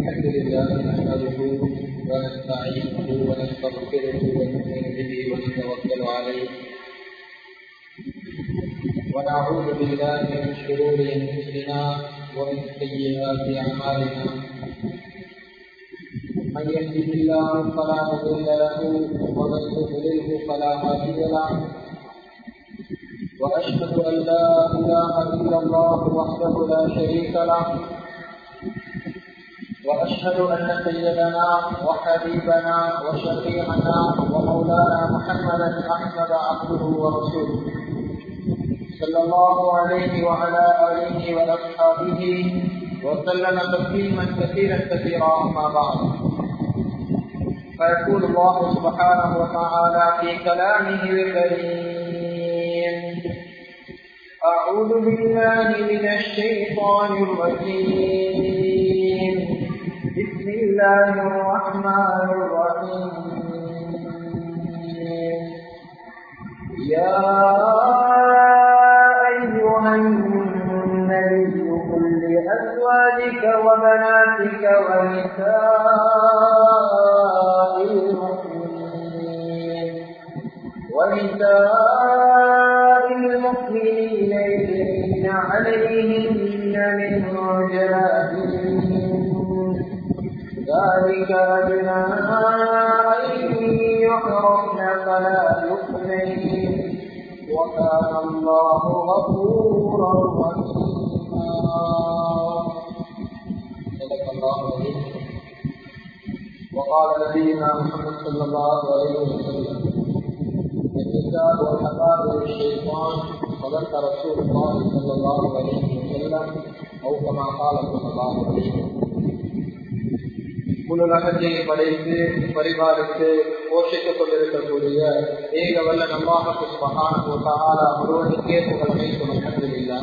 الحمد لله نحمده ونستعينه ونستغفره ونؤمن به ونتوكل عليه ونعوذ بالله من شرور انفسنا ومن سيئات اعمالنا من يهده الله فلا مضل له ومن يضلله فلا هادي له واشهد ان لا اله الا الله وحده لا شريك له واشهد ان سيدنا وحبيبنا وشفيعنا ومولانا محمدا احمد عبده ورسوله صلى الله عليه وعلى اله واصحابه وسلم تسليما كثيرا كثيرا اما بعد فيقول الله سبحانه وتعالى في كلامه الكريم اعوذ بالله من الشيطان الرجيم بسم الله الرحمن الرحيم يا أيها النبي قل لأزواجك وبناتك ونساء المؤمنين ونساء المؤمنين يدنين عليهن من جلابيبهن ذلك أدنى أن يعرفن فلا يؤذين وكان الله غفورا رحيما صدق الله العظيم وقال نبينا محمد صلى الله عليه وسلم الكتاب والحباب الشيطان صدق رسول الله صلى الله عليه وسلم او كما قال صلى الله عليه وسلم முழுலகத்தை படைத்து பரிபாலித்து போஷித்துக் கொண்டிருக்கக்கூடிய ஏக வல்ல நம்பாகத்து மகான ஒருவனுக்கே புகழமை சுமக்கவில்லை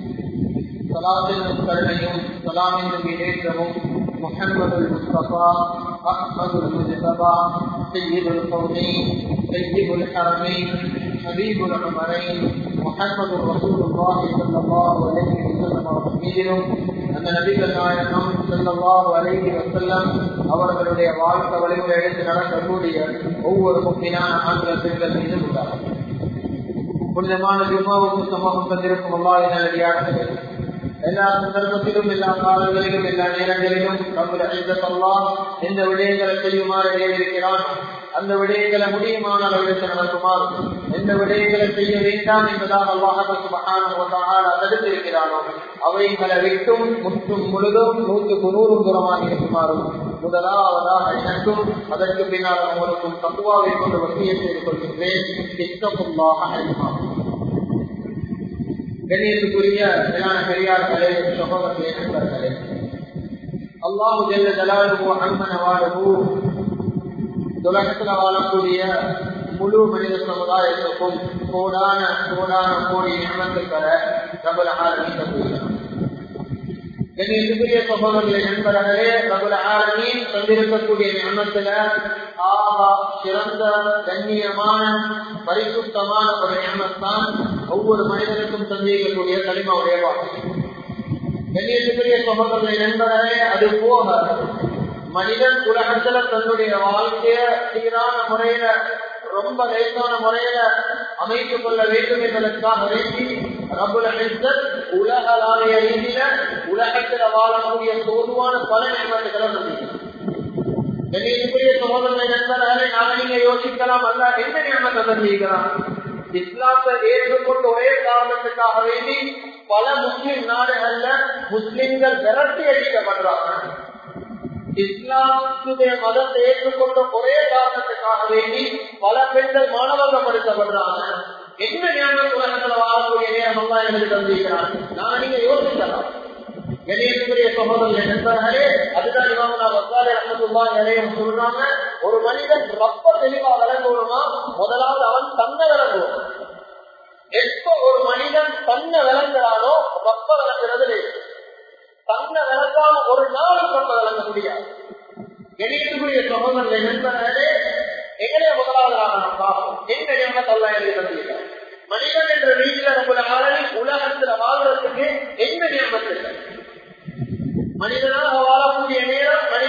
சலாத்தின் கருணையும் சலாமின் மீதேற்றமும் محمد المصطفى أحمد المجتبى سيد القومين سيد الحرمين حبيب العمرين محمد رسول الله صلى الله عليه وسلم وحميدهم அந்த நபிகள் நாயகம் செல்லவாறு அலைகி வசல்லம் அவர்களுடைய வாழ்க்கை வழிமுறை எடுத்து நடக்கக்கூடிய ஒவ்வொரு முக்கியமான ஆண்கள் பெண்கள் மீது உண்டாகும் புனிதமான ஜும்மாவுக்கு சமூகம் தந்திருக்கும் அல்லாஹ் நல்லடியார்கள் எல்லா சந்தர்ப்பத்திலும் எல்லா காலங்களிலும் எல்லா நேரங்களிலும் நம்முடைய அல்லாஹ் எந்த விடயங்களை செய்யுமாறு இருக்கிறான் அந்த விடயங்களை முடியுமான அளவிற்கு நடக்குமாறு எந்த விடயங்களை செய்ய வேண்டாம் என்பதாக அல்லாஹால தடுத்திருக்கிறானோ அவைகளை விட்டும் முற்றும் முழுதும் நூற்றுக்கு நூறும் தூரமாக இருக்குமாறும் முதலாவதாக எனக்கும் அதற்கு பின்னால் அவருக்கும் தத்துவாவை கொண்டு வசிய செய்து கொள்கின்றேன் திட்டமுல்லாக அறிமாகும் கண்ணியத்துக்குரிய மேலான பெரியார்களே சகோதரர்களே நண்பர்களே அல்லாஹு ஜெல்ல ஜலாலுவோ அன்பன வாழவோ உலகத்தில் வாழக்கூடிய முழு மனித சமுதாயத்துக்கும் கோடான கோடான கோடி நியமத்துக்களை பிரபல ஆரம்பிக்கப்படுகிறார் கண்ணியத்துக்குரிய சகோதரர்களை நண்பர்களே பிரபல ஆரணியின் தந்திருக்கக்கூடிய நியமத்துல ஆஹா சிறந்த கண்ணியமான பரிசுத்தமான ஒரு நியமத்தான் ஒவ்வொரு மனிதனுக்கும் சந்திக்கக்கூடிய களிமாவுடைய வாக்கு கண்ணியத்துக்குரிய சகோதரர்களை நண்பர்களே அது போக மனிதன் உலகத்துல தன்னுடைய வாழ்க்கைய சீரான முறையில ரொம்ப லேசான முறையில அமைத்துக் கொள்ள வேண்டும் என்பதற்காக வேண்டி ரபுல உலகளாவிய ரீதியில உலகத்துல வாழக்கூடிய பொதுவான பல நிறுவனங்களை கண்ணியத்துக்குரிய சகோதரனை நண்பர்களே நாம நீங்க யோசிக்கலாம் அல்ல என்ன நியமத்தை தந்திருக்கிறான் இஸ்லாத்தை ஏற்றுக்கொண்டு ஒரே காரணத்துக்காக வேண்டி பல முஸ்லிம் நாடுகள்ல முஸ்லிம்கள் விரட்டி அடிக்கப்படுறாங்க இஸ்லாமுடைய மதத்தை ஏற்றுக்கொண்ட ஒரே காரணத்துக்காக வேண்டி பல பெண்கள் மாணவர்களப்படுத்தப்படுறாங்க என்ன ஞானம் உலகத்துல வாழக்கூடிய நேரம் எல்லாம் எங்களுக்கு தந்திருக்கிறாங்க நான் நீங்க யோசிக்கலாம் கணியத்துக்குரிய சகோதரர்கள் நண்பர்களே அதுதான் இமாமனா வசாலே ரஹமத்துல்லா நிறையம் சொல்றாங்க ஒரு மனிதன் ரொம்ப தெளிவா விளங்குவனா முதலாவது அவன் தன்னை விளங்குவான் எப்ப ஒரு மனிதன் தன்னை விளங்குறானோ ரொம்ப விளங்குறது இல்லை தன்னை விளங்காம ஒரு நாளும் ரொம்ப விளங்க முடியாது கணியத்துக்குரிய சகோதரர்கள் நண்பர்களே எங்களே முதலாவதாக நாம் பார்ப்போம் என்ன ஞானத்தல்லா என்று தந்திருக்கிறார் மனிதன் என்ற ரீதியில நம்மள ஆளவில் உலகத்துல வாழ்றதுக்கு என்ன நியமத்தில் மனிதனாக வாழக்கூடிய நேரம்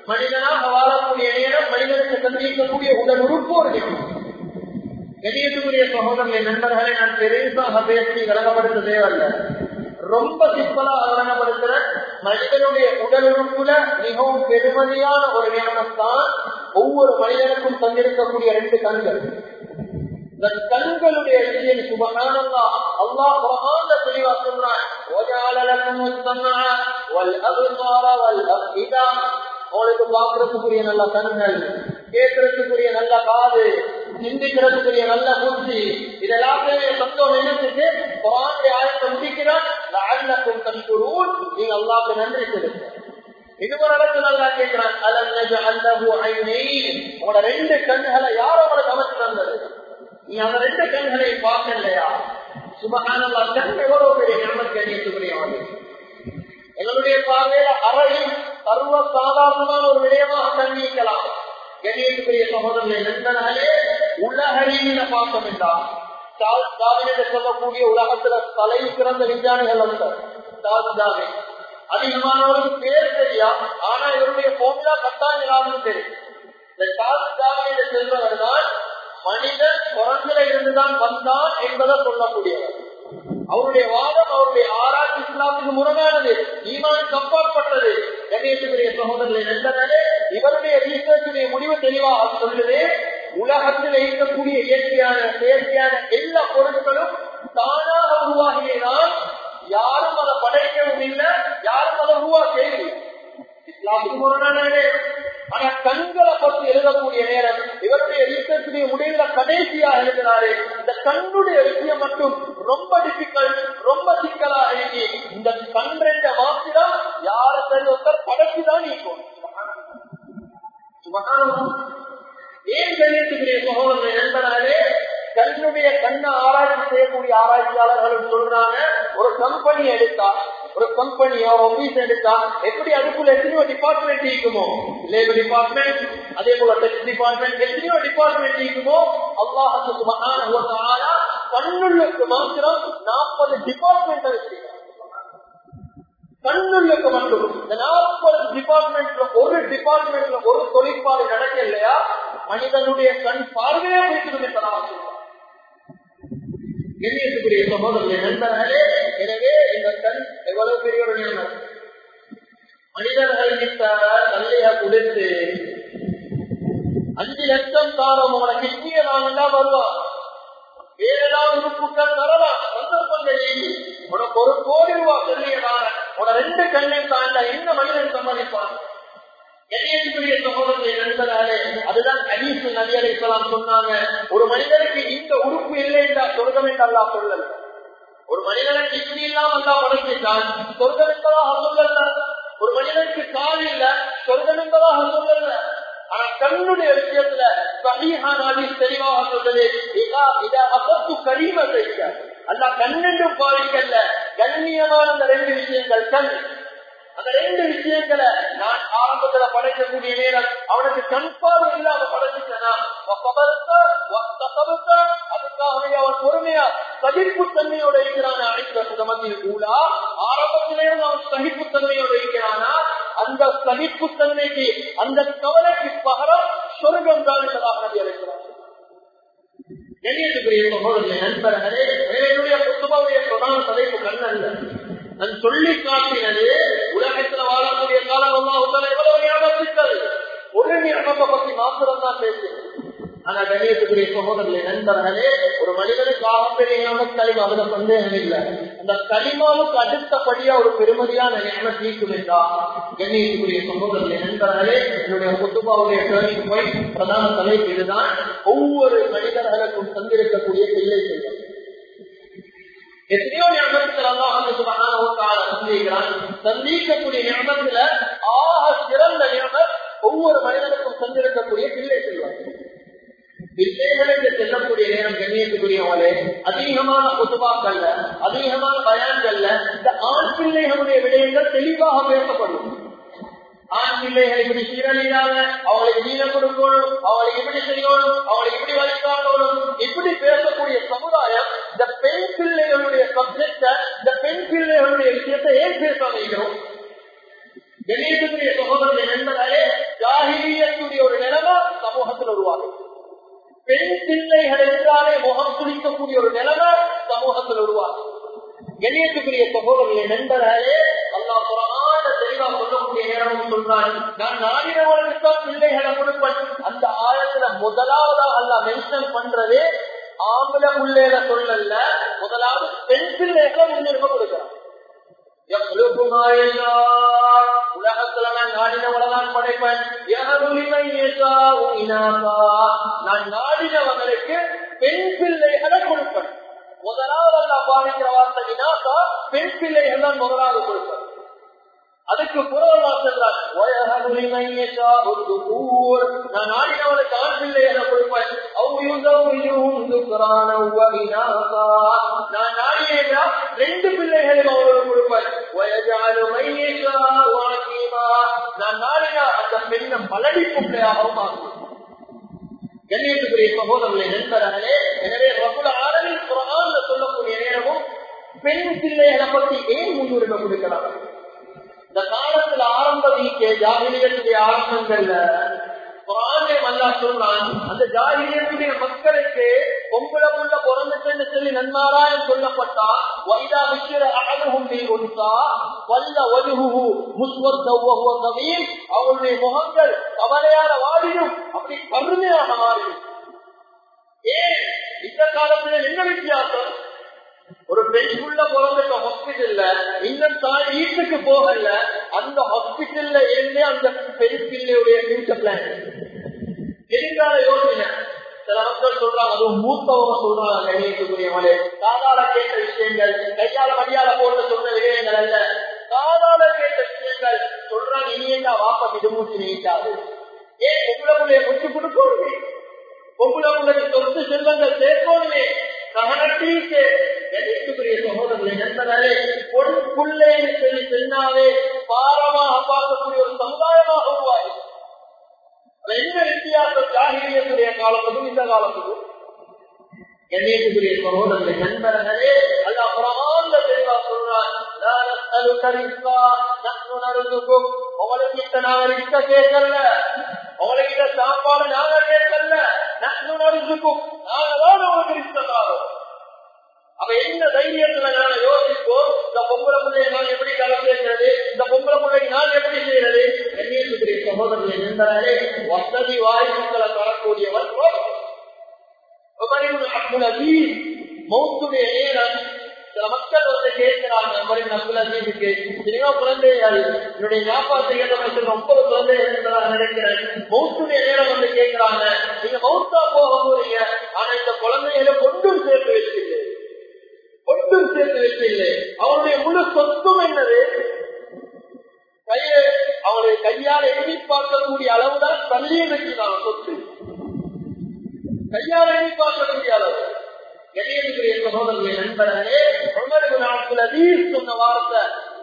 மனிதனாக வாழக்கூடிய நேரம் மனிதனுக்கு சந்திக்கக்கூடிய உடல் உறுப்பு ஒரு நிகழ்வு கணியத்துக்குரிய சகோதரர்களை நண்பர்களை நான் பெருசாக பேசி விளங்கப்படுத்த தேவையில்ல ரொம்ப சிப்பலா விளங்கப்படுத்துற மனிதனுடைய உடல் உறுப்புல மிகவும் பெருமதியான ஒரு நியமத்தான் ஒவ்வொரு மனிதனுக்கும் தந்திருக்கக்கூடிய ரெண்டு கண்கள் இந்த கண்களுடைய விஷயம் சுபகானந்தா அல்லாஹ் குரான்ல தெளிவா சொல்றான் وَجَعَلَ لَكُمُ السَّمْعَ وَالْأَبْصَارَ وَالْأَفْئِدَةَ உங்களுக்கு பாக்குறதுக்குரிய நல்ல கண்கள் கேட்கறதுக்குரிய நல்ல காது சிந்திக்கிறதுக்குரிய நல்ல புத்தி இதெல்லாத்தையுமே சொந்தம் என்னத்துக்கு குரானுடைய ஆயத்தை முடிக்கிறான் லஅல்லக்கும் தஷ்குரூன் நீங்க அல்லாஹ்வுக்கு நன்றி செலுத்த இதுவரை அளவுக்கு நல்லா கேட்கிறான் அலம் நஜஅல்லஹு ஐனைன் உங்களோட ரெண்டு கண்களை யாரோ உங்களுக்கு அமைச்சு தந்தது நீ அந்த ரெண்டு கண்களை பார்க்கலையா சுபகானல்லா கண் எவ்வளவு பெரிய ஞாபகம் கணியத்துக்குரியவர்கள் எங்களுடைய பார்வையில அறையும் சர்வ சாதாரணமான ஒரு விடயமாக கண்ணிக்கலாம் கண்ணியத்துக்குரிய சகோதரர்களை நண்பனாலே உலகறிவின பார்த்தோம் என்றால் சொல்லக்கூடிய உலகத்துல தலை சிறந்த விஞ்ஞானிகள் அல்ல தாவி அதிகமானவருக்கு பேர் தெரியா ஆனா இவருடைய போமிலா கட்டாயம் எல்லாருக்கும் தெரியும் இந்த தாவியில செல்பவர் தான் மனிதன் குரங்கில இருந்துதான் வந்தான் என்பதை சொல்லக்கூடியவர் அவருடைய வாதம் அவருடைய ஆராய்ச்சி இஸ்லாத்துக்கு முரணானது ஈமான் கப்பாற்பட்டது கணேசுடைய சகோதரர்களை நண்பர்களே இவருடைய ரீசர்ச்சுடைய முடிவு தெளிவாக சொல்லுது உலகத்தில் இருக்கக்கூடிய இயற்கையான செயற்கையான எல்லா பொருட்களும் தானாக உருவாகியதான் யாரும் அதை படைக்கவும் இல்லை யாரும் அதை உருவாக்கவே இல்லை இஸ்லாத்துக்கு முரணானது ஆனா கண்களை பற்றி எழுதக்கூடிய நேரம் இவருடைய ரீசர்ச்சுடைய முடிவுல கடைசியா எழுதினாரு இந்த கண்ணுடைய விஷயம் மட்டும் ரொம்ப டிபிகல்ட் ரொம்ப சிக்கலா எழுதி இந்த கண் ரெண்ட மாத்திரம் யார சரி ஒருத்தர் படைச்சுதான் நீக்கும் ஏன் கண்ணியத்துக்குரிய சகோதரனை நண்பனாலே கண்ணுடைய கண்ணை ஆராய்ச்சி செய்யக்கூடிய ஆராய்ச்சியாளர்களும் சொல்றாங்க ஒரு கம்பெனி எடுத்தா ஒரு கம்பெனியோ ஆபீஸ் எடுத்தா எப்படி அதுக்குள்ள எத்தனையோ டிபார்ட்மெண்ட் இருக்குமோ லேபர் டிபார்ட்மெண்ட் அதே போல டெக்ஸ் டிபார்ட்மெண்ட் எத்தனையோ டிபார்ட்மெண்ட் இருக்குமோ அல்லாஹ் கண்ணுள்ளுக்கு மாத்திரம் நாற்பது டிபார்ட்மெண்ட் வச்சிருக்காங்க கண்ணுள்ளுக்கு மட்டும் இந்த நாற்பது டிபார்ட்மெண்ட்ல ஒரு டிபார்ட்மெண்ட்ல ஒரு தொழிற்பாடு நடக்க இல்லையா மனிதனுடைய கண் பார்வையே வைக்கிறது கண்ணியத்துக்குரிய சகோதரர்களை நண்பர்களே எனவே இந்த கண் எவ்வளவு பெரிய ஒரு நியமம் மனிதர்கள் தள்ளையா கொடுத்து அஞ்சு லட்சம் தாரம் உங்களை கிட்னிய நாங்கெல்லாம் வருவான் வேற ஏதாவது உறுப்புகள் தரலாம் சந்தர்ப்பங்கள் உனக்கு ஒரு கோடி ரூபாய் சொல்லியதான உன ரெண்டு கண்ணை தாண்ட என்ன மனிதன் சம்மதிப்பான் கண்ணியத்துக்குரிய சகோதரர்களை நண்பராலே அதுதான் ஹதீஸ் நபி அலைஹிஸ்ஸலாம் சொன்னாங்க ஒரு மனிதனுக்கு இந்த உறுப்பு இல்லை என்றால் சொர்க்கம் என்று அல்லாஹ் சொல்லல ஒரு மனிதனுக்கு இப்படி இல்லாம அல்லாஹ் படைச்சிட்டான் சொர்க்கம் என்பதாக சொல்லல ஒரு மனிதனுக்கு கால் இல்ல சொர்க்கம் என்பதாக சொல்லல ஆனா கண்ணுடைய விஷயத்துல சகிஹான் ஹதீஸ் தெளிவாக சொல்றது இதா இதா அசத்து கரீம செய்ய அல்ல கண்ணென்றும் பாவிக்கல்ல கண்ணியமான அந்த ரெண்டு விஷயங்கள் கண் அந்த ரெண்டு விஷயங்களை நான் ஆரம்பத்துல படைக்கக்கூடிய நேரம் அவனுக்கு கண்பார்வை இல்லாம படைச்சிட்டனா அதுக்காகவே அவன் பொறுமையா சகிப்பு தன்மையோட இருக்கிறான் அழைக்கிற சுதமத்தில் கூட ஆரம்பத்திலிருந்து அவன் சகிப்பு தன்மையோட இருக்கிறானா அந்த சகிப்பு தன்மைக்கு அந்த கவலைக்கு பகரம் சொர்க்கம் தான் என்பதாக நபி அழைக்கிறான் கண்ணியத்துக்குரிய சகோதரர்களே நண்பர்களே என்னுடைய புத்தகவுடைய பிரதான தலைப்பு கண்ணல்ல நான் சொல்லி காட்டினது உலகத்துல வாழக்கூடிய காலம் எல்லாம் எவ்வளவு ஞாபகத்தது ஒரு ஞாபகத்தை பத்தி மாத்திரம் தான் பேசுறேன் ஆனா கணியத்துக்குரிய சகோதரர்களே நண்பர்களே ஒரு மனிதனுக்கு ஆகப்பெரிய களிமா அதுல சந்தேகம் இல்லை அந்த களிமாவுக்கு அடுத்தபடியா ஒரு பெருமதியான ஞானம் தீக்கும் என்றா கண்ணியத்துக்குரிய சகோதரர்களே நண்பர்களே என்னுடைய குத்துபாவுடைய டேர்னிங் பாயிண்ட் பிரதான தலைப்பு இதுதான் ஒவ்வொரு மனிதர்களுக்கும் தந்திருக்கக்கூடிய பிள்ளை செல்வம் எத்தனையோ ஞாபகத்தில் அல்லாஹ் சந்திக்கிறான் சந்திக்கக்கூடிய ஞாபகத்துல ஆக சிறந்த ஞாபகம் ஒவ்வொரு மனிதனுக்கும் தந்திருக்கக்கூடிய பிள்ளை செல்வம் பிள்ளைகளுக்கு செல்லக்கூடிய நேரம் கண்ணியத்துக்குரியவங்களே அதிகமான பொதுவாக்கல்ல அதிகமான பயான்கள்ல இந்த ஆண் பிள்ளைகளுடைய விடயங்கள் தெளிவாக பேசப்படும் ஆண் பிள்ளைகள் இப்படி சீரழியாத அவங்களுக்கு நீளம் கொடுக்கணும் அவங்களுக்கு இப்படி செய்யணும் அவங்களுக்கு இப்படி வழிகாட்டணும் இப்படி பேசக்கூடிய சமுதாயம் இந்த பெண் பிள்ளைகளுடைய சப்ஜெக்ட இந்த பெண் பிள்ளைகளுடைய விஷயத்தை ஏன் பேச வைக்கிறோம் கணேசனுடைய சகோதரனை நண்பர்களே ஜாகிரியத்துடைய ஒரு நிலைமை சமூகத்தில் உருவாகும் பெண் பிள்ளைகள் என்றாலே முகம் குளிக்கக்கூடிய ஒரு நிலைமை சமூகத்தில் உருவாகும் கண்ணியத்துக்குரிய சகோதரர்களை நண்பர்களே அல்லா புறமான தெளிவா சொல்லக்கூடிய நேரமும் சொல்றான் நான் நாடினவர்களுக்கு தான் பிள்ளைகளை கொடுப்பேன் அந்த ஆழத்துல முதலாவதாக அல்லா மென்ஷன் பண்றது ஆம்பளை பிள்ளைகளை சொல்லல முதலாவது பெண் பிள்ளைகளை முன்னுரிமை கொடுக்கிறான் உலகத்துல நான் நாடினவளதான் படைப்பேன் நான் நாடினவங்களுக்கு பெண் பிள்ளைகளை கொடுப்பேன் முதலாவது அல்ல பாதிக்கிற வார்த்தை வினாக்கா பெண் பிள்ளைகள் தான் முதலாவது கொடுப்பேன் அதுக்கு புறவா சென்றார் நான் ஆடினவனுக்கு ஆண் பிள்ளைகளை கொடுப்பேன் நான் நாடினா ரெண்டு பிள்ளைகளையும் அவர்களுக்கு கொடுப்பேன் நான் நாடினா அந்த பெண்ணை பலடி பிள்ளையாகவும் ஆகும் கண்ணியத்துக்குரிய சகோதரர்களை நண்பர்களே எனவே ரகுல ஆரம்பில் குரான் சொல்லக்கூடிய நேரமும் பெண் பிள்ளைகளை பற்றி ஏன் முன்னுரிமை கொடுக்கலாம் இந்த காலத்துல ஆரம்ப வீக்க ஜாகிரியத்துடைய ஆரம்பங்கள்ல குரானே மல்லா சொல்றான் அந்த ஜாகிரியத்துடைய மக்களுக்கு பொம்பளை புள்ள பிறந்துச்சுன்னு சொல்லி நன்மாராயம் சொல்லப்பட்டா வைதா விக்கிற அழகும் ஒன்சா வல்ல ஒழுகு முஸ்வத்தவ்வ கவீம் அவருடைய முகங்கள் கவலையான வாடியும் அப்படி கருமையாக மாறிடும் ஏன் இந்த காலத்துல என்ன வித்தியாசம் ஒரு பெண்குள்ள பிறந்த ஹாஸ்பிட்டல்ல இன்னும் தான் வீட்டுக்கு போகல அந்த ஹாஸ்பிட்டல்ல இருந்தே அந்த பெண் பிள்ளையுடைய ஃபியூச்சர் பிளான் எதிர்கால யோசனை சில மக்கள் சொல்றாங்க அதுவும் மூத்தவங்க சொல்றாங்க கணியத்துக்குரியவங்களே காதால கேட்ட விஷயங்கள் கையால மடியால போட்டு சொன்ன விஷயங்கள் அல்ல காதால கேட்ட விஷயங்கள் சொல்றாங்க இனியேண்டா வாப்ப மிதுமூச்சு நீட்டாது ஏன் பொம்பளை முச்சு கொடுக்கணுமே பொம்பளை பிள்ளைக்கு சொத்து செல்வங்கள் சேர்க்கணுமே கவனத்தீக்கு எதிர்ப்புக்குரிய சகோதரர்களை நண்பனாலே பொன் புள்ளைன்னு சொல்லி சொன்னாவே பாரமாக பார்க்கக்கூடிய ஒரு சமுதாயமாக உருவாகி என்ன வித்தியாசம் ஜாகிரியத்துடைய காலத்துக்கும் இந்த காலத்துக்கும் கண்ணியத்துக்குரிய சகோதரர்களை நண்பர்களே அல்ல பிரமாந்த தெளிவா சொல்றான் உங்களுக்கு நாங்க இருக்க கேட்கல உங்களுக்கு சாப்பாடு நாங்க கேட்கல நஷ்டு நறுக்கும் நாங்க தான் உங்களுக்கு இருக்கலாம் அப்ப என்ன தைரியத்துல நான் யோசிப்போம் இந்த பொம்பளை பிள்ளையை நான் எப்படி கலப்பேற்கிறது இந்த பொம்பளை பிள்ளைக்கு நான் எப்படி செய்யறது கண்ணியத்துக்குரிய சகோதரர்களை நண்பர்களே வசதி வாய்ப்புகளை தரக்கூடியவர் மௌத்துடைய நேரம் சில மக்கள் வந்து கேட்கிறாங்க அப்துல் அசீஸுக்கு சினிமா குழந்தைகள் என்னுடைய ஞாபகத்தை சொல்ற ஒன்பது குழந்தைகள் நினைக்கிறேன் மௌத்துடைய நேரம் வந்து கேட்கிறாங்க நீங்க மௌத்தா போக போறீங்க ஆனா இந்த குழந்தைகளை கொண்டும் சேர்த்து வச்சில்லை கொண்டும் சேர்த்து வச்சில்லை அவருடைய முழு சொத்தும் என்னது கைய அவருடைய கையால எண்ணி பார்க்கக்கூடிய அளவுதான் தள்ளியே வச்சுதான் சொத்து கையால எண்ணி பார்க்கக்கூடிய அளவு கணியத்துக்குரிய சகோதரர்களை நண்பர்களே உமருக்கு நாட்கள் அதீஸ் சொன்ன வார்த்தை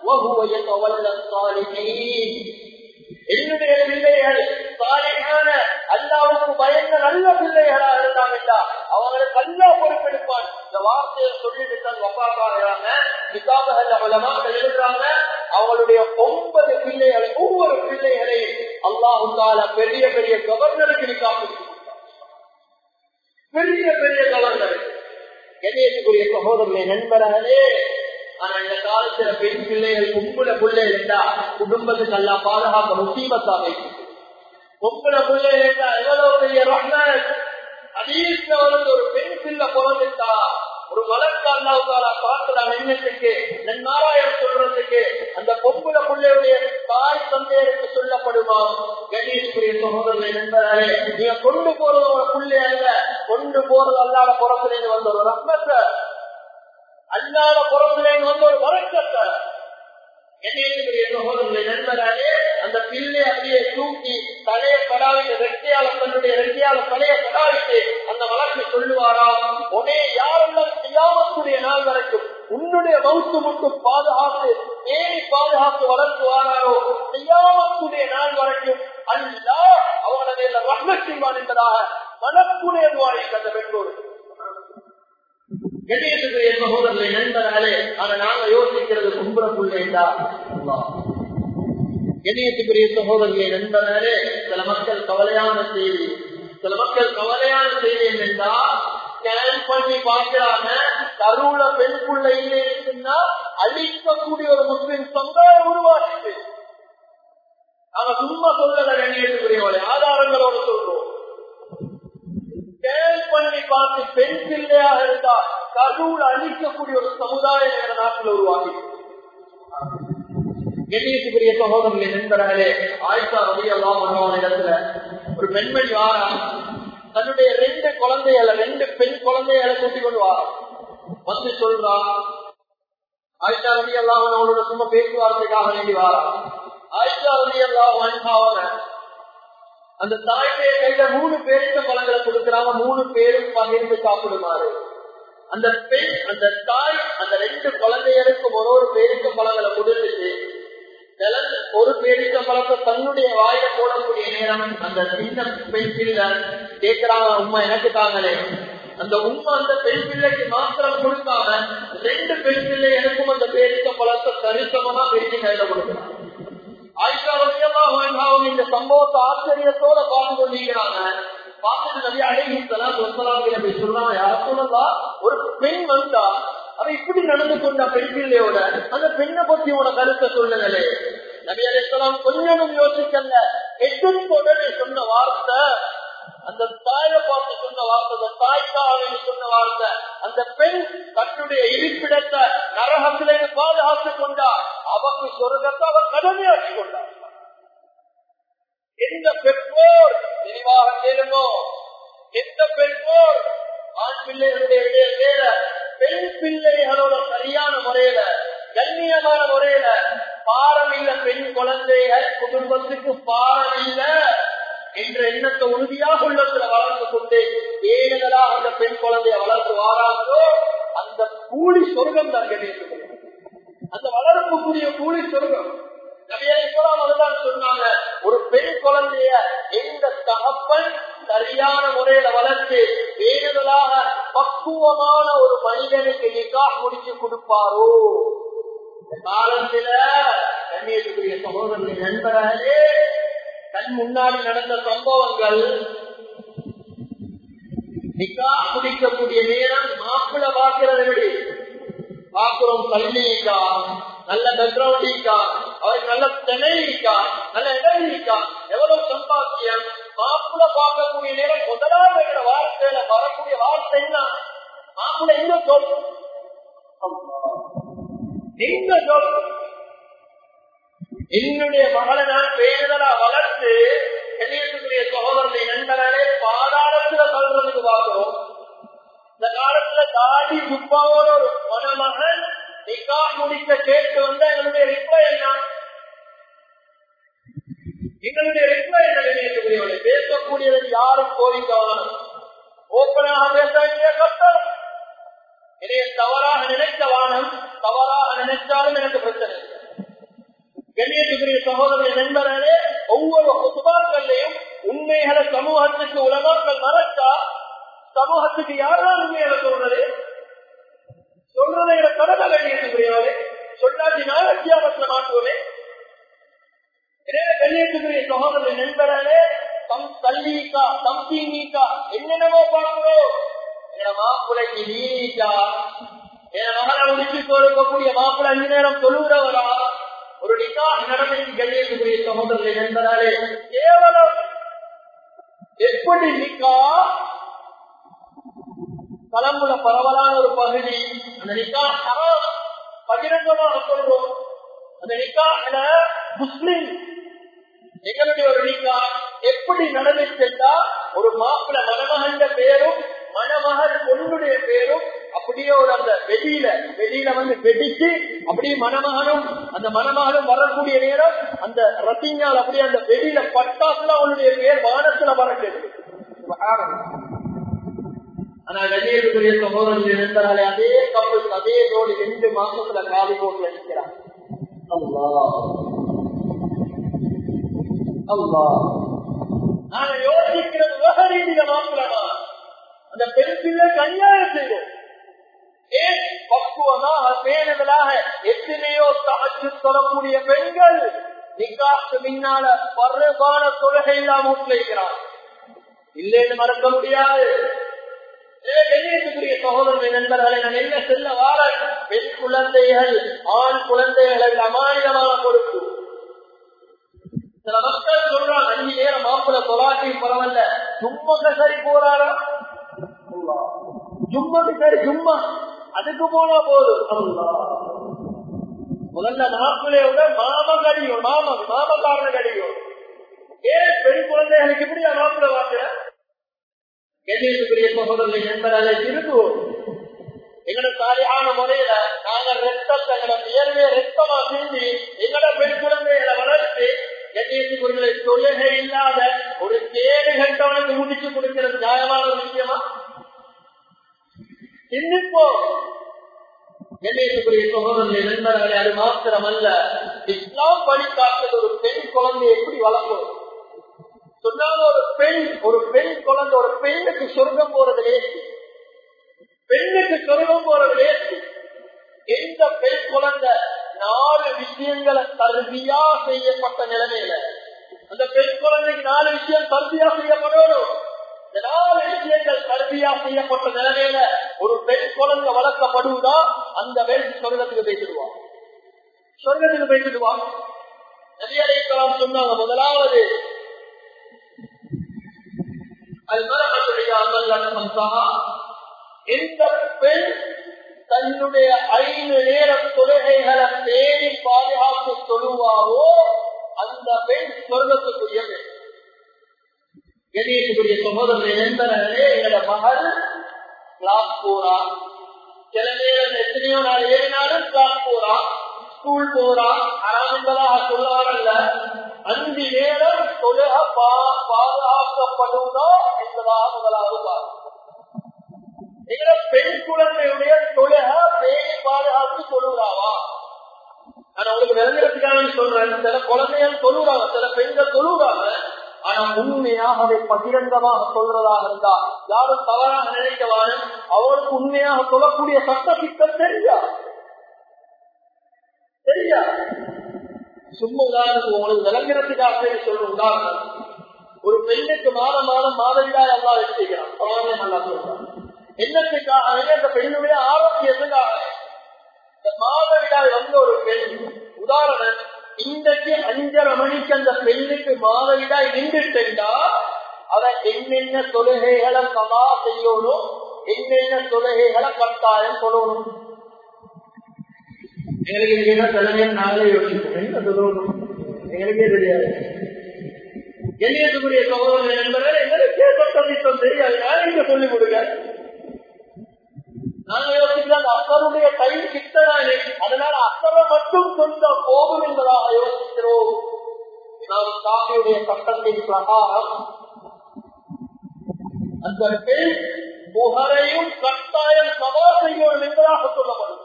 என்னுடைய பிள்ளைகள் சாலையான அல்லாவுக்கு பயந்த நல்ல பிள்ளைகளா இருந்தாங்கட்டா அவங்களுக்கு அல்லா பொறுப்பெடுப்பான் இந்த வார்த்தையை சொல்லிட்டு தான் வப்பாக்காகிறாங்க கிதாபகல்ல உலமாக எழுதுறாங்க அவங்களுடைய ஒன்பது பிள்ளைகளை ஒவ்வொரு பிள்ளைகளையும் அல்லாஹுந்தால பெரிய பெரிய கவர்னருக்கு நிக்காப்பு பெரிய பெரிய கவர்னர் கணேசுக்குரிய சகோதரனை நண்பர்களே ஆனா இந்த காலத்துல பெண் பிள்ளைகள் கும்புல பிள்ளை இருந்தா குடும்பத்துக்கு எல்லாம் பாதுகாக்க முசீபத்தாக கும்புல பிள்ளை இருந்தா எவ்வளவு பெரிய ரஹ்மன் அதீஸ்ல வந்து ஒரு பெண் பிள்ளை பிறந்துட்டா ஒரு வழக்கு அல்லாவுக்கால பார்க்கலாம் எண்ணத்துக்கு நன்மாராயம் சொல்றதுக்கு அந்த பொம்புல பிள்ளையுடைய தாய் தந்தையருக்கு சொல்லப்படுமா கணேஷ்குரிய சகோதரர்களை நண்பர்களே நீங்க கொண்டு போறது ஒரு பிள்ளை அல்ல கொண்டு போறது அல்லாத புறத்திலேருந்து வந்த ஒரு ரத்னத்தை அல்லாத புறத்திலேருந்து வந்த ஒரு வழக்கத்தை என்னைய சகோதரர்களை நண்பராலே அந்த பிள்ளை அப்படியே தூக்கி தலையை கடாவிட்டு ரெட்டையால தன்னுடைய ரெட்டையால தலையை கடாவிட்டு அந்த வழக்கு சொல்லுவாரா உடனே யாரெல்லாம் செய்யாமக்கூடிய நாள் வரைக்கும் உன்னுடைய மவுத்து மட்டும் பாதுகாத்து ஏறி பாதுகாத்து வளர்த்துவாரோ செய்யாமக்கூடிய நாள் வரைக்கும் அல்லா அவங்கள மேல ரஹ்ம செய்வான் என்பதாக மனக்குடைய துவாரி அந்த பெற்றோர் கணேசுக்குரிய சகோதரர்களை நண்பர்களே ஆனா நாங்க யோசிக்கிறது கும்புற பிள்ளைண்டா கண்ணியத்துக்குரிய சகோதரர்களை நண்பர்களே சில மக்கள் கவலையான செய்தி சில மக்கள் கவலையான செய்தி என்னென்றா ஸ்கேன் பண்ணி பார்க்கிறாங்க கருவுல பெண் புள்ள இல்லைன்னா அழிக்கக்கூடிய ஒரு முஸ்லிம் சமுதாயம் உருவாச்சு நாங்க சும்மா சொல்லல கண்ணியத்துக்குரியவளை ஆதாரங்களோட சொல்றோம் ஸ்கேன் பண்ணி பார்த்து பெண் பிள்ளையாக இருந்தா கருவுல அழிக்கக்கூடிய ஒரு சமுதாயம் எங்க நாட்டில் உருவாகி கண்ணியத்துக்குரிய சகோதரர்களை நண்பர்களே ஆயிஷா ரவி எல்லாம் இடத்துல ஒரு பெண்மணி வாரா தன்னுடைய ரெண்டு குழந்தைகளை ரெண்டு பெண் குழந்தைகளை கூட்டிக் கொண்டு வாரா வந்து சொல்றா ஆயிஷா ரவி எல்லாம் அவனோட சும்மா பேச்சுவார்த்தைக்காக வேண்டி வாரா ஆயிஷா ரவி எல்லாம் அவங்க அந்த தாயுடைய கையில மூணு பேருக்கு பழங்களை கொடுக்கிறாங்க மூணு பேரும் பகிர்ந்து சாப்பிடுமாறு அந்த பெண் அந்த தாய் அந்த ரெண்டு குழந்தைகளுக்கும் ஒரு ஒரு பேருக்கு பழங்களை கொடுத்துட்டு ஒரு பேரிக்க பழத்தை தன்னுடைய வாயில போடக்கூடிய நேரம் அந்த சின்ன பெண் பிள்ளை கேட்கிறாங்க உண்மை எனக்கு தாங்களே அந்த உண்மை அந்த பெண் பிள்ளைக்கு மாத்திரம் கொடுக்காம ரெண்டு பெண் பிள்ளை எனக்கும் அந்த பேரிக்க பழத்தை சரிசமமா பிரிச்சு கையில கொடுக்கிறாங்க ஆயிஷா ரவியெல்லாம் இந்த சம்பவத்தை ஆச்சரியத்தோட பார்த்து கொண்டிருக்கிறாங்க பார்த்துட்டு நபி அழகி சொல்லாங்க சொல்றாங்க யார சொல்லலாம் ஒரு பெண் வந்தா அவ இப்படி நடந்து கொண்ட பெண் பிள்ளையோட அந்த பெண்ணை பத்தி உன கருத்தை சொல்லுங்களே நபி அலிஸ்லாம் கொஞ்சமும் யோசிக்கல எட்டு சொன்ன வார்த்தை அந்த தாயை பார்த்து சொன்ன வார்த்தை அந்த தாய்க்காக சொன்ன வார்த்தை அந்த பெண் தன்னுடைய இருப்பிடத்தை நரகத்திலே பாதுகாத்துக் கொண்டா அவக்கு சொர்க்கத்தை அவர் கடமையாக்கி கொண்டார் எந்த பெற்றோர் தெளிவாக கேளுமோ எந்த பெற்றோர் ஆண் பிள்ளைகளுடைய பேர பெண் பிள்ளைகளோட சரியான முறையில கண்ணியமான முறையில பாரம் இல்ல பெண் குழந்தைகள் குடும்பத்துக்கு பாரம் இல்ல என்ற எண்ணத்தை உறுதியாக உள்ளத்துல வளர்ந்து கொண்டு ஏழுதலாக அந்த பெண் குழந்தைய வளர்த்து வாராங்களோ அந்த கூலி சொர்க்கம் தான் கிடையாது அந்த வளர்ப்புக்குரிய கூலி சொர்க்கம் அதுதான் சொன்னாங்க ஒரு பெண் குழந்தைய எந்த தகப்பன் சரியான முறையில வளர்த்து வேறுதலாக பக்குவமான ஒரு மனிதனுக்கு நிக்கா முடிச்சு கொடுப்பாரோ இந்த காலத்துல கண்ணியத்துக்குரிய சகோதரர்களின் நண்பர்களே கண் முன்னாடி நடந்த சம்பவங்கள் நிக்கா முடிக்கக்கூடிய நேரம் மாப்பிள்ள பார்க்கிறது எப்படி பாக்குறோம் கல்விக்கா நல்ல பேக்ரவுண்ட் இருக்கா அவருக்கு நல்ல திணை இருக்கா நல்ல இடம் இருக்கா எவ்வளவு சம்பாத்தியம் மாப்பிள்ள பார்க்கக்கூடிய நேரம் முதலாவது வார்த்தையில வரக்கூடிய வார்த்தை என்ன மாப்பிள்ள எங்க சொல் எங்க சொல் என்னுடைய மகளை நான் பேருதலா வளர்த்து என்னுடைய சகோதரனை நண்பர்களே பாதாளத்துல சொல்றதுக்கு பார்க்கிறோம் இந்த காலத்துல தாடி குப்பாவோட ஒரு மணமகன் நிக்கா முடிக்க கேட்டு வந்தா எங்களுடைய ரிப்ளை என்ன எங்களுடைய ரிப்ளை என்ன நினைக்கக்கூடியவர்கள் பேசக்கூடியவர்கள் யாரும் கோரிக்கவான ஓப்பனாக பேச வேண்டிய கட்டம் இதைய தவறாக நினைத்த வானம் தவறாக நினைச்சாலும் எனக்கு பிரச்சனை கண்ணியத்துக்குரிய சகோதர நண்பர்களே ஒவ்வொரு குதுபாக்கள்லையும் உண்மைகளை சமூகத்துக்கு உலகங்கள் மறைச்சா சமூகத்துக்கு யாரால் உண்மைகளை சொல்றது சொல்றதை கடமை கண்ணியத்துக்குரியவரே சொல்லாட்டி நான் அத்தியாபத்துல மாற்றுவதே எனவே கண்ணியத்துக்குரிய சகோதர நண்பர்களே தம் தள்ளீக்கா தம்பீனிக்கா என்னென்னமோ பார்க்கிறோம் என் மாப்பிளைக்கு நீக்கா என் மகனை முடிச்சு கொடுக்கக்கூடிய மாப்பிள்ளை அஞ்சு நேரம் தொழுகிறவரா ஒரு நிக்கா நடமைக்கு கண்ணியத்துக்குரிய சகோதரர்களை நண்பராலே கேவலம் எப்படி நிக்கா கலம்புல பரவலான ஒரு பகுதி அந்த நிக்கா ஹராம் பகிரங்கமாக சொல்றோம் அந்த நிக்கால முஸ்லிம் எங்களுடைய ஒரு நிக்கா எப்படி நடந்துச்சுன்னா ஒரு மாப்பிள்ள மணமகன் பேரும் மணமகள் பொண்ணுடைய பேரும் அப்படியே ஒரு அந்த வெடியில வெடியில வந்து வெடிச்சு அப்படியே மணமகனும் அந்த மணமகனும் வரக்கூடிய நேரம் அந்த ரத்தினால் அப்படியே அந்த வெடியில பட்டாசுல அவனுடைய பேர் வானத்துல பறக்குது ஆனா கண்ணியத்துக்குரிய சகோதரர்கள் இருந்தாலே அதே கப்பல் அதே ஜோடி ரெண்டு மாசத்துல காலி போட்டுல நிற்கிறான் அல்லா அல்லா நாங்க யோசிக்கிறது விவகாரீதியில மாப்பிளமா அந்த பெண் பிள்ளை கல்யாணம் செய்வோம் ஏன் பக்குவமாக பேணுதலாக எத்தனையோ தாச்சு சொல்லக்கூடிய பெண்கள் நிக்காக்கு பின்னால பருவான தொழுகை எல்லாம் ஊட்டிக்கிறான் இல்லைன்னு மறக்க முடியாது கண்ணியத்துக்குரிய சகோதரர்கள் நண்பர்களை நான் என்ன செல்ல வார பெண் குழந்தைகள் ஆண் குழந்தைகளை அமானிதமான பொறுப்பு சில மக்கள் சொல்றாங்க அஞ்சு நேரம் மாப்பிள்ள தொலாட்டி பரவாயில்ல சும்மா சரி போறாரா சும்மாக்கு சரி சும்மா அதுக்கு போனா போதும் முதல்ல மாப்பிள்ளையோட மாம கடியும் மாம மாமக்காரன கடியும் ஏன் பெண் குழந்தைகளுக்கு இப்படி மாப்பிள்ள வாக்குற கண்ணியத்துக்குரிய சகோதரர்களை நண்பர்களை திரும்புவோம் எங்களோட சாலியான முறையில நாங்க ரத்தத்தை எங்களோட வியர்வைய ரத்தமா சிந்தி எங்களோட பெண் குழந்தைகளை வளர்த்து கண்ணியத்துக்குரிய தொழுகை இல்லாத ஒரு கேடு கட்டவனுக்கு முடிச்சு கொடுக்கிறது நியாயமான ஒரு விஷயமா சிந்திப்போம் கண்ணியத்துக்குரிய சகோதரர்களை நண்பர்களை அது மாத்திரம் அல்ல இஸ்லாம் படிக்காத்தது ஒரு பெண் குழந்தை எப்படி வளர்க்கும் சொன்னாங்க ஒரு பெண் ஒரு பெண் குழந்தை ஒரு பெண்ணுக்கு சொர்க்கம் போறது லேசி பெண்ணுக்கு சொர்க்கம் போறது லேசி எந்த பெண் குழந்தை நாலு விஷயங்களை தருவியா செய்யப்பட்ட நிலைமையில அந்த பெண் குழந்தைக்கு நாலு விஷயம் தருவியா செய்யப்படணும் இந்த நாலு விஷயங்கள் தருவியா செய்யப்பட்ட நிலைமையில ஒரு பெண் குழந்தை வளர்க்கப்படுவதா அந்த பெண் சொர்க்கத்துக்கு பேசிடுவான் சொர்க்கத்துக்கு பேசிடுவான் நதியலைக்கலாம் சொன்னாங்க முதலாவது எந்த பெண் தன்னுடைய ஐந்து நேர தொழுகைகளை தேடி பாதுகாத்து தொழுவாவோ அந்த பெண் சொர்க்கத்துக்குரிய பெண் கணேசனுடைய சகோதரனை நண்பர்களே எங்களோட மகள் கிளாஸ் போறா சில நேரம் எத்தனையோ நாள் ஏறினாலும் கிளாஸ் போறா ஸ்கூல் போறா அறாமங்களாக சொல்லுவாரல்ல அஞ்சு நேரம் தொழுக பாதுகாக்கப்படுவதோ என்பதாக முதலாவது எங்கள பெண் குழந்தையுடைய தொழுக பேணி பாதுகாத்து தொழுகிறாவா நான் உங்களுக்கு விளங்குறதுக்காக சொல்றேன் சில குழந்தைகள் தொழுகிறாங்க சில பெண்கள் தொழுகிறாங்க ஆனா உண்மையாக அதை பகிரங்கமாக சொல்றதாக இருந்தா யாரும் தவறாக நினைக்கவான அவருக்கு உண்மையாக சொல்லக்கூடிய சட்ட சிக்கல் தெரியா தெரியா சும்மா உதாரணத்துக்கு உங்களுக்கு விளங்குறதுக்காக சொல்ற உதாரணம் ஒரு பெண்ணுக்கு மாதம் மாதம் மாதவிடாய் அல்லா வச்சுக்கிறான் பரவாயில்ல நல்லா சொல்றான் என்னத்துக்காக அந்த பெண்ணுடைய ஆரோக்கியத்துக்காக இந்த மாதவிடாய் வந்த ஒரு பெண் உதாரணம் இன்றைக்கு அஞ்சரை மணிக்கு அந்த பெண்ணுக்கு மாதவிடாய் நின்றுட்டா அவ என்னென்ன தொழுகைகளை சமா செய்யணும் என்னென்ன தொழுகைகளை கட்டாயம் சொல்லணும் எங்களுக்கு என்ன தலைமையை நாங்களே யோசிப்போம் என்ன சொல்லணும் எங்களுக்கே தெரியாது எளியத்துக்குரிய சகோதரர்கள் என்பதை எங்களுக்கே சொத்தம் தெரியாது யாரும் இங்க சொல்லிக் கொடுங்க நாங்க யோசிக்கிறாங்க அக்கருடைய டைம் கிட்டதானே அதனால அக்கறை மட்டும் சொந்த போகும் என்பதாக யோசிக்கிறோம் நாம் சாமியுடைய சட்டத்தின் பிரகாரம் அந்த பெண் புகரையும் கட்டாயம் சவா செய்யணும் என்பதாக சொல்லப்படும்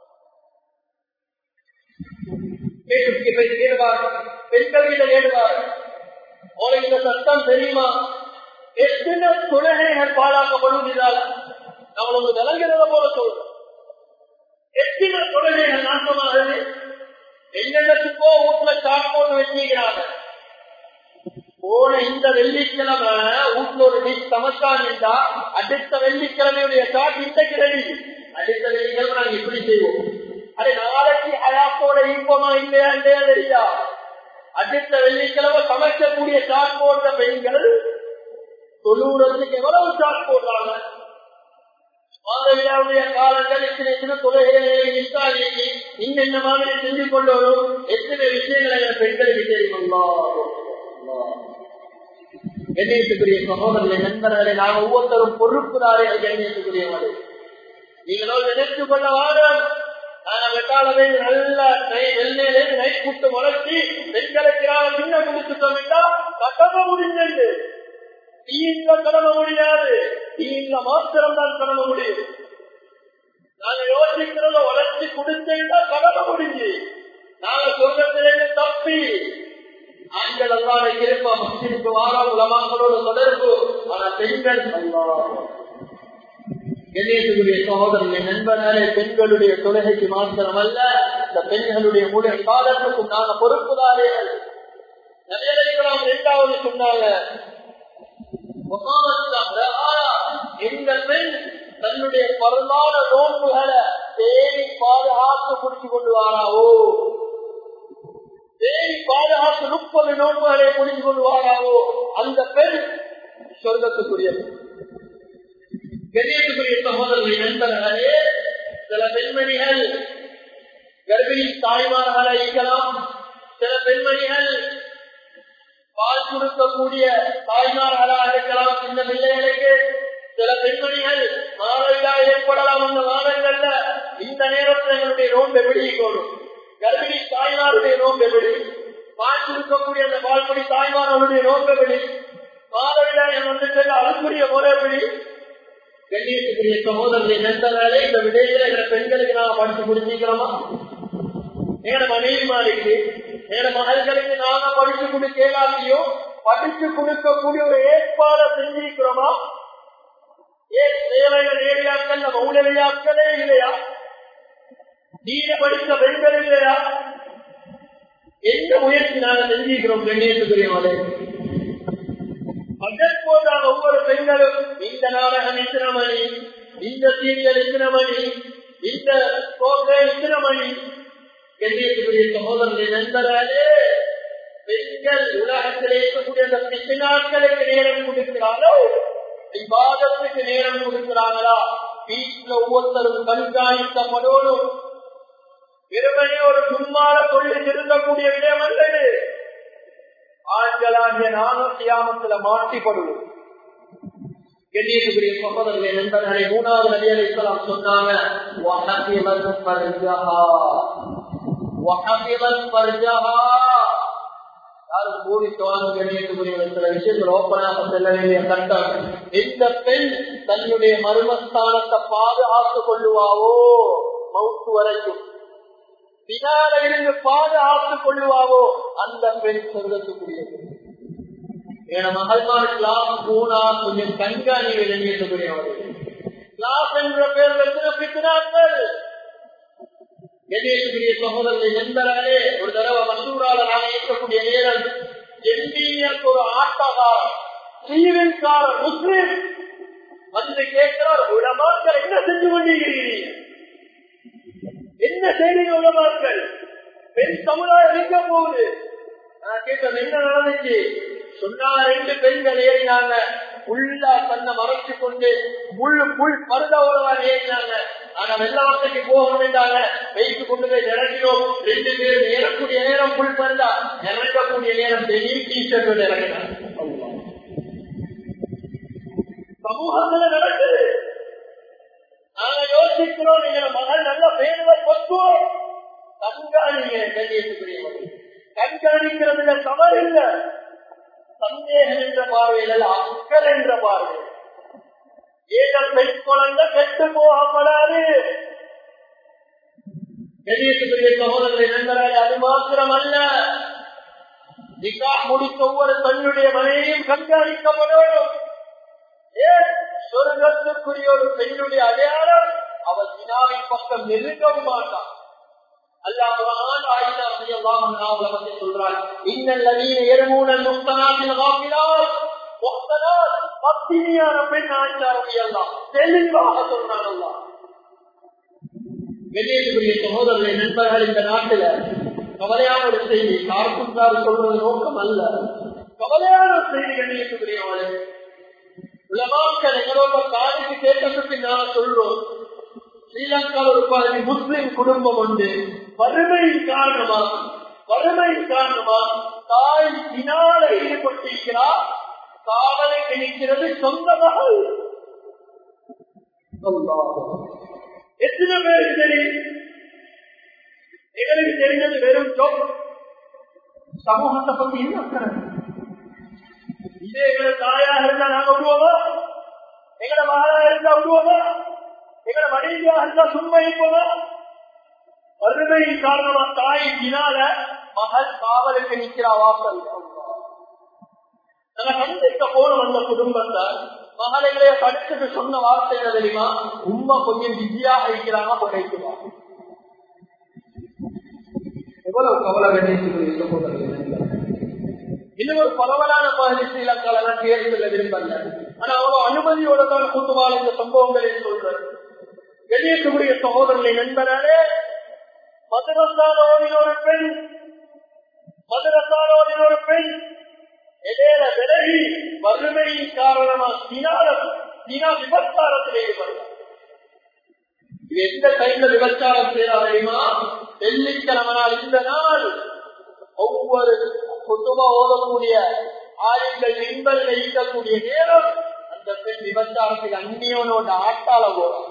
பெண்களிடம் ஏடுவார் உங்களுக்கு இந்த சட்டம் தெரியுமா எத்தனை தொழுகைகள் பாழாக்கப்படுவதால் நம்மளுக்கு விளங்குறத போல சொல்றோம் எத்தனை தொழுகைகள் நாசமாகுது என்னென்னத்துக்கோ வீட்டுல சாப்பாடு வச்சுக்கிறாங்க போன இந்த வெள்ளிக்கிழமை வீட்டுல ஒரு டிஷ் சமைச்சான் என்றா அடுத்த வெள்ளிக்கிழமையுடைய சாட் இன்றைக்கு ரெடி அடுத்த வெள்ளிக்கிழமை நாங்க இப்படி செய்வோம் அது நாளைக்கு அயாத்தோட இன்பமா இல்லையா இல்லையா தெரியா அடுத்த வெள்ளிக்கிழமை சமைக்கக்கூடிய சாட் போடுற பெண்கள் தொண்ணூறுக்கு எவ்வளவு சாட் போடுறாங்க மாதவியாவுடைய காலங்கள் எத்தனை எத்தனை தொழுகைகளை நிற்காதீங்க இன்னென்ன மாதிரி செஞ்சு கொள்ளணும் எத்தனை விஷயங்களை பெண்களுக்கு தெரிவிக்கணும் கண்ணியத்துக்குரிய சகோதரர்களை நண்பர்களை நாம் ஒவ்வொருத்தரும் பொறுப்புதாரிகள் கண்ணியத்துக்குரியவர்கள் நீங்களோ நினைத்து கொள்ள வாரம் வெட்டாளவே நல்ல வெள்ளையிலே நைட் கூட்டு வளர்ச்சி பெண்களுக்கு சின்ன கொடுத்துட்டோம் என்றால் கட்டம முடிஞ்சது தீங்க கடமை முடியாது தீங்க மாத்திரம் தான் கடமை முடியும் நாங்க யோசிக்கிறத வளர்ச்சி கொடுத்தா கடமை முடிஞ்சு நாங்க சொர்க்கத்திலிருந்து தப்பி ஆண்கள் அல்லாத இருப்பா மசிற்கு வார உலமாக்களோட தொடர்பு ஆனா பெண்கள் கணேசனுடைய சகோதரர்கள் நண்பனாலே பெண்களுடைய தொழுகைக்கு மாத்திரம் அல்ல இந்த பெண்களுடைய முழு காலத்துக்கும் நாங்க பொறுப்புதாரே நபியலைக்கலாம் இரண்டாவது சொன்னாங்க எந்த பெண் தன்னுடைய பரவான நோன்புகளை தேடி பாதுகாத்து குடிச்சு கொண்டு வாராவோ தேடி பாதுகாத்து முப்பது நோன்புகளை குடிச்சு கொண்டு வாராவோ அந்த பெண் சொர்க்கத்துக்குரிய கணேசுக்குரிய சகோதரர்களை நண்பர்களே சில பெண்மணிகள் கர்ப்பிணி தாய்மார்களாக இருக்கலாம் சில பெண்மணிகள் பால் கொடுக்கக்கூடிய தாய்மார்களாக இருக்கலாம் சின்ன பிள்ளைகளுக்கு சில பெண்மணிகள் மாணவியா ஏற்படலாம் அந்த மாதங்கள்ல இந்த நேரத்தில் எங்களுடைய நோன்பு எப்படி இருக்கணும் கர்ப்பிணி தாய்மாருடைய நோன்பு எப்படி பால் கொடுக்கக்கூடிய அந்த பால்படி தாய்மார்களுடைய நோன்பு எப்படி மாதவிடாய் வந்துட்டு அதுக்குரிய முறை எப்படி கண்ணியத்துக்குரிய சகோதரர்களை நினைத்தாலே இந்த விடையில எங்க பெண்களுக்கு நாம படிச்சு புரிஞ்சுக்கிறோமா எங்கட மனைவிமாருக்கு எங்கட மகள்களுக்கு நாங்க படிச்சு கொடுக்கலாமையோ படிச்சு கொடுக்கக்கூடிய ஒரு ஏற்பாடை செஞ்சிருக்கிறோமா ஏன் தேவையான நேரியாக்கள் நம்ம ஊழலையாக்களே இல்லையா நீங்க படித்த பெண்கள் இல்லையா எந்த முயற்சி நாங்க செஞ்சிருக்கிறோம் கண்ணியத்துக்குரியவர்களே அதற்போதான ஒவ்வொரு பெண்களும் இந்த நாடகம் எத்தனை மணி இந்த சீரியல் எத்தனை மணி இந்த கோகை எத்தனை மணி கண்ணியத்துக்குரிய சகோதரர்களை நண்பர்களே பெண்கள் உலகத்தில் இருக்கக்கூடிய அந்த பிச்சு நாட்களுக்கு நேரம் கொடுக்கிறாரோ விவாதத்துக்கு நேரம் கொடுக்கிறாங்களா வீட்டில் ஒவ்வொருத்தரும் கண்காணிக்கப்படணும் வெறுமனே ஒரு சும்மாற கொள்ளி திருந்தக்கூடிய விடயம் அல்லது ஆண்களாகிய நானும் சியாமத்துல மாற்றிப்படுவோம் கண்ணியத்துக்குரிய சகோதரர்களை நண்பர்களை மூணாவது நடிகர் இஸ்லாம் சொன்னாங்க யாரும் கூடி தோணும் கண்ணியத்துக்குரிய சில விஷயங்கள் ஓப்பனாக செல்ல வேண்டிய கட்டம் இந்த பெண் தன்னுடைய மர்மஸ்தானத்தை பாதுகாத்துக் கொள்ளுவாவோ மவுத்து வரைக்கும் பின்னால இருந்து பாதுகாத்துக் கொள்ளுவாவோ அந்த பெண் சொர்க்கத்துக்குரியது என மகள்மார் கிளாஸ் பூனா கொஞ்சம் கண்காணி விளங்கியதுக்குரியவர்கள் கிளாஸ் என்ற பேர் எத்தனை பித்தினார்கள் கணேசுக்குரிய சகோதரர்களை நண்பர்களே ஒரு தடவை மசூராளராக இருக்கக்கூடிய நேரம் எம்பிஎஸ் ஒரு ஆட்டக்காரர் ஸ்ரீலங்காரர் முஸ்லிம் வந்து கேட்கிறார் உலமாக்கள் என்ன செஞ்சு கொண்டிருக்கிறீர்கள் என்ன செய்திகள் உலமாக்கள் பெண் சமுதாயம் எங்க போகுது நான் கேட்டேன் என்ன நடந்துச்சு சொன்னா ரெண்டு பெண்கள் ஏறினாங்க உள்ளா தன்னை மறைச்சு கொண்டு முள்ளு புல் பருதவர்களாக ஏறினாங்க ஆனா வெள்ளவத்தைக்கு போகணும்னாங்க வைத்து கொண்டு போய் இறங்கினோம் ரெண்டு பேரும் ஏறக்கூடிய நேரம் புல் பருதா இறங்கக்கூடிய நேரம் தெரியும் டீஷர்ட் இறங்கினாங்க சமூகத்துல நடக்குது நாங்க யோசிக்கிறோம் நீங்க மகள் நல்ல பேருவை கொத்துவோம் கண்காணிங்க கண்ணியத்துக்குரியவர்கள் கண்காணிக்கிறதுல தவறு இல்ல சந்தேகம் என்ற பார்வையில் அல்ல அக்கல் என்ற பார்வை ஏக பெண் குழந்தை கெட்டு போகப்படாது கண்ணியத்துக்குரிய சகோதரர்களை நண்பராக அது மாத்திரம் அல்ல நிக்கா முடித்த ஒவ்வொரு தன்னுடைய மனைவியும் கண்காணிக்கப்படும் ஏன் சொர்க்கத்துக்குரிய ஒரு பெண்ணுடைய அடையாளம் அவள் வினாவின் பக்கம் நெருங்கவும் மாட்டான் அல்லாஹ் குர்ஆன் ஆயிஷா ரலியல்லாஹு அன்ஹா பத்தி சொல்றார் இன்னல் லதீன யர்மூனல் முஹ்தனாத்தில் காஃபிலாத் முஹ்தனாத் பத்தினியான பெண் ஆயிஷா ரலியல்லாஹ் தெளிவாக சொல்றான் அல்லாஹ் வெளியேற்றுக்குரிய சகோதரர்களை நண்பர்கள் இந்த நாட்டில கவலையான ஒரு செய்தி கார்குண்டார் சொல்றது நோக்கம் அல்ல கவலையான ஒரு செய்தி கண்ணியத்துக்குரியவர்களே உலமாக்கள் எங்களோட காதுக்கு கேட்டதுக்கு நான் சொல்றோம் ஸ்ரீலங்காவில் ஒரு பாதி முஸ்லிம் குடும்பம் உண்டு வறுமையின் காரணமா வறுமையின் காரணமா தாய் பின்னால ஈடுபட்டிருக்கிறார் காவலுக்கு நிற்கிறது சொந்த மகள் எத்தனை பேருக்கு தெரியும் எங்களுக்கு தெரிஞ்சது வெறும் ஜோக் சமூகத்தை பத்தி என்ன அக்கறை இதே எங்களை தாயாக இருந்தா நாங்க விடுவோமா எங்களை மகளா இருந்தா விடுவோமா எங்களை மனைவியாக இருந்தா சும்மா இருப்போமா வறுமையின் காரணமா தாயின் பின்னால மகள் காவலுக்கு நிற்கிறா வாசல் நாங்க சந்திக்க போனோம் அந்த குடும்பத்தை மகளைகளே படிச்சுட்டு சொன்ன வார்த்தை என்ன தெரியுமா உண்மை கொஞ்சம் பிஸியாக இருக்கிறாங்க படைக்குவா எவ்வளவு கவலை கண்டித்து இது ஒரு பரவலான பகுதி ஸ்ரீலங்கால நான் பேர் சொல்ல விரும்பல ஆனா அவ்வளவு அனுமதியோட தான் கூட்டுவாள் இந்த சம்பவங்களை சொல்றேன் வெளியேற்றக்கூடிய சகோதரர்களை நண்பனாலே மதுரசானோரின் ஒரு பெண் மதுரசானோரின் ஒரு பெண் இடையில விலகி வறுமையின் காரணமா தினாலம் தினா விபச்சாரத்தில் ஈடுபடுறார் இது எந்த டைம்ல விபச்சாரம் செய்யறா தெரியுமா வெள்ளிக்கிழமை நாள் இந்த நாள் ஒவ்வொரு குத்துமா ஓதக்கூடிய ஆயுங்கள் நின்பல் வைக்கக்கூடிய நேரம் அந்த பெண் விபச்சாரத்தில் அந்நியனோட ஆட்டாள போறான்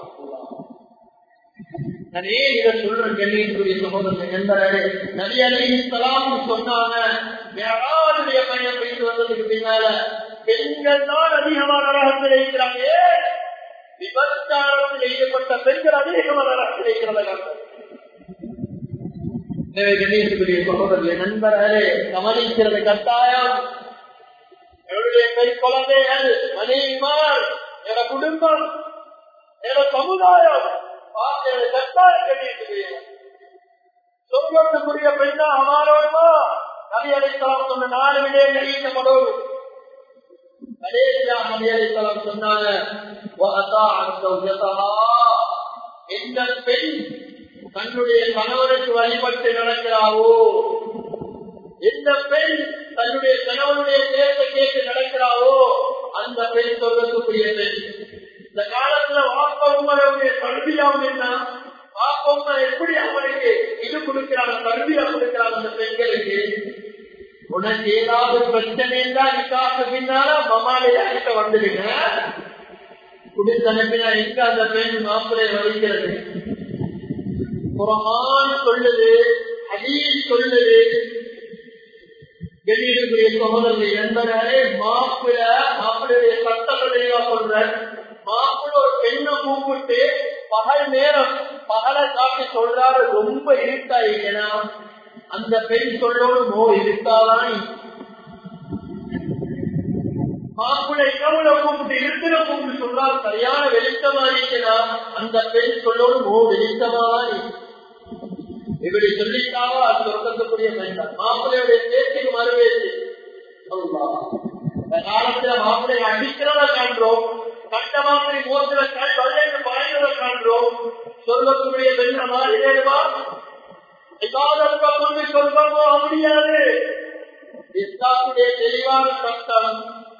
நான் ஏன் இதை சொல்றேன் கண்ணியத்துடைய சகோதரன் நண்பரே நபிய அலிஹிஸ்லாம் சொன்னாங்க யாருடைய பையன் போயிட்டு வந்ததுக்கு பின்னால பெண்கள் தான் அதிகமான நரகத்தில் இருக்கிறாங்க ஏன்? விபச்சாரத்தில் ஈடுபட்ட பெண்கள் அதிகமான நரகத்தில் இருக்கிறத எனவே கணேசனுடைய சகோதரர்களே நண்பர்களே கவனிக்கிறது கட்டாயம் என்னுடைய பெண் குழந்தைகள் மனைவிமார் என குடும்பம் என சமுதாயம் பார்க்கிறது கட்டாயம் கணேசுடைய சொர்க்கத்துக்குரிய பெண்ணா அமாரோமா நபி அலைத்தலாம் சொன்ன நாலு விடயங்கள் ஈட்டப்படும் கடைசியாக நபி அலைத்தலாம் சொன்னாங்க எந்த பெண் தன்னுடைய கணவனுக்கு வழிபட்டு நடக்கிறாவோ எந்த பெண் தன்னுடைய கணவனுடைய பேரை கேட்டு நடக்கிறாவோ அந்த பெண் சொல்றதுக்குரிய பெண் இந்த காலத்துல வாப்ப உங்களுடைய கல்வியாவும் என்ன வாப்ப உமா எப்படி அவனுக்கு இது கொடுக்கிறாங்க கல்வியா கொடுக்கிறாங்க அந்த பெண்களுக்கு உனக்கு ஏதாவது பிரச்சனை தான் நிக்காக பின்னால மமாலையா கிட்ட வந்துடுங்க குடித்து அனுப்பினா எங்க அந்த பெண் மாப்பிளை வலிக்கிறது குரான் சொல்லுது அதீஸ் சொல்லுது வெளியிடக்கூடிய சகோதரர்கள் என்பதாலே மாப்பிள மாப்பிளுடைய சட்டத்தை தெளிவா சொல்ற மாப்பிள ஒரு பெண்ணை கூப்பிட்டு பகல் நேரம் பகலை காட்டி சொல்றாரு ரொம்ப இருட்டாயினா அந்த பெண் சொல்லோடு மோ இருக்காதான் மாப்பிளை இரவுல கூப்பிட்டு இருக்கிற கூப்பிட்டு சொல்றாரு சரியான வெளிச்சமா இருக்கிறான் அந்த பெண் சொல்லோடு மோ வெளிச்சமாதான் இப்படி சொல்லிட்டாவோ அது சொர்க்கத்துக்குரிய வேண்டாம் மாப்பிள்ளையுடைய பேச்சுக்கு மறுவேச்சு இந்த காலத்துல மாப்பிள்ளை அடிக்கிறத காண்றோம் கட்ட மாப்பிளை மோசுற கல் வல்லைக்கு பாய்கிறத காண்றோம் சொர்க்கத்துக்குரிய பெண்ண மாறினேவா இல்லாதவங்க கொண்டு சொல்றோம் போக முடியாது இஸ்லாத்துடைய தெளிவான சட்டம்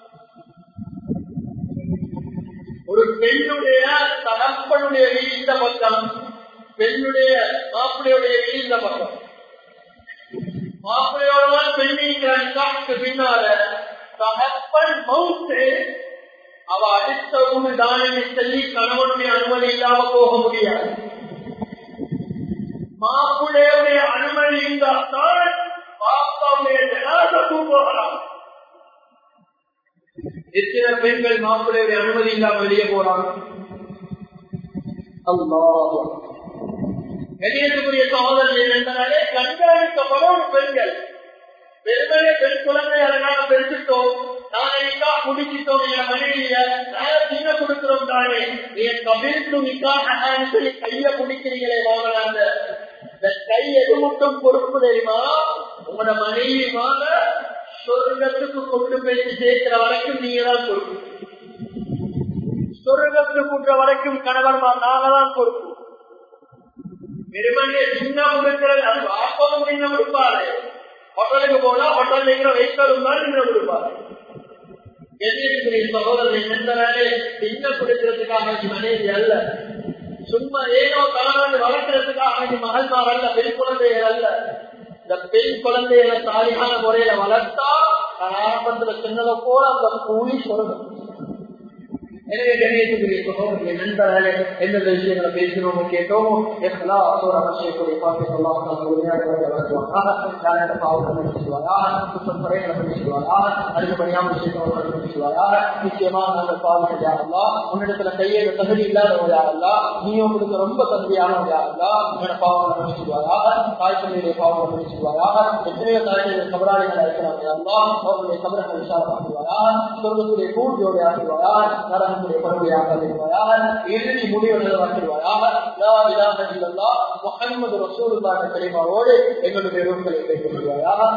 ஒரு பெண்ணுடைய தகப்பனுடைய வீழ்ந்த பக்கம் பெண்ணுடைய மாப்பிள்ளையுடைய வீழ்ந்த பக்கம் மாப்பிள்ளையோட பெண்ணிக்கு பின்னால தகப்பன் மவுத்து அவ அடுத்த ஊரு தானமே சொல்லி கணவனுடைய அனுமதி இல்லாம போக முடியாது மாப்பிள்ளையுடைய அனுமதி இருந்தால் தான் பாப்பாவுடைய ஜனாதத்தும் போகலாம் எத்தனை பெண்கள் மாப்பிள்ளையுடைய அனுமதி இல்லாம வெளியே போறாங்க அல்லாஹ் வெளியேற்றக்கூடிய சகோதரர்கள் என்றாலே கண்காணிக்கப்படும் பெண்கள் பெருமையை பெண் குழந்தை அதனால பெருத்துட்டோம் நாளைக்கா முடிச்சிட்டோம் என் மனைவிய நாங்க சின்ன கொடுக்கிறோம் தானே நீ கபிர்த்து நிக்காக சொல்லி கைய குடிக்கிறீங்களே வாங்கலாங்க இந்த கை எது மட்டும் பொறுப்பு தெரியுமா உங்களோட மனைவி வாங்க சொர்க்கத்துக்கு கொண்டு போய் சேர்க்கிற வரைக்கும் நீங்க தான் பொறுப்பு சொர்க்கத்துக்கு கூட்டுற வரைக்கும் கணவன் நாங்க தான் பொறுப்பு வெறுமனே சின்ன கொடுக்கிறது அது வாப்பவும் சின்ன கொடுப்பாரு ஹோட்டலுக்கு போனா ஹோட்டல் இருக்கிற வெயிட்களும் தான் சின்ன கொடுப்பாரு சகோதரன் என்னவே சின்ன கொடுக்கிறதுக்காக மனைவி அல்ல சும்மா ஏதோ கணவன் வளர்க்கறதுக்காக மகள்மார் அல்ல பெண் குழந்தைகள் அல்ல இந்த பெண் குழந்தைகளை தாலியான முறையில வளர்த்தா ஆரம்பத்துல சின்னதை போல அந்த கூலி சொல்லணும் எனவே கணேசனுடைய சகோதரர்களை நண்பர்களே எந்தெந்த விஷயங்களை பேசினோமோ கேட்டோமோ எல்லாம் அதோட அவசியக்கூடிய பார்த்து சொல்லாமல் பாவங்களை பேசுவாரா குற்றம் குறைகளை பேசுவாரா அதிகப்படியான விஷயங்களை பேசுவாரா நிச்சயமாக நாங்கள் பாவங்கள் யாரெல்லாம் உன்னிடத்துல கையேற தகுதி இல்லாதவங்க யாரெல்லாம் நீயும் கொடுக்க ரொம்ப தகுதியானவங்க யாரெல்லாம் உன்னோட பாவங்களை பேசுவாரா தாய் தந்தையுடைய பாவங்களை பேசுவாரா எத்தனையோ தாய்களுடைய கபராளிகள் இருக்கிறாங்க யாரெல்லாம் அவர்களுடைய கபரங்களை விசாரமாக்குவாரா சொர்க்கத்துடைய கூர்ஜோடு ஆக்குவாரா நரகத்துடைய பருவையாக இருவாயாக இறுதி முடிவு நிலவாக்கிடுவாயாக முகமது ரசூலுல்லாஹ் கலிமாவோடு எங்களுடைய ரூப்களை கைக்கொள்வாயாக